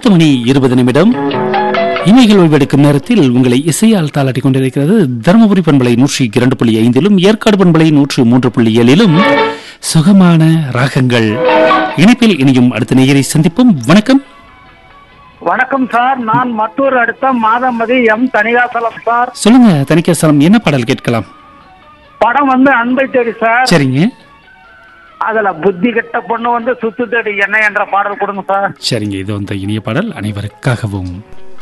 பத்து மணி இருபது நிமிடம் இமைகள் ஓய்வெடுக்கும் நேரத்தில் உங்களை இசையால் தாளாட்டிக் கொண்டிருக்கிறது தருமபுரி பண்பலை நூற்றி இரண்டு புள்ளி ஐந்திலும் ஏற்காடு பண்பலை நூற்று மூன்று புள்ளி ஏழிலும் சுகமான ராகங்கள் இணைப்பில் இனியும் அடுத்த நேயரை சந்திப்போம் வணக்கம் வணக்கம் சார் நான் மட்டூர் அடுத்த மாதமதி எம் தனிகாசலம் சார் சொல்லுங்க தனிக்கேசலம் என்ன பாடல் கேட்கலாம் படம் வந்து அன்பை தேடி சார் சரிங்க அதுல புத்தி கெட்ட பொண்ணு வந்து சுத்து தேடி என்ன என்ற பாடல் கொடுங்க சார் சரிங்க இது அந்த இனிய பாடல் அனைவருக்காகவும்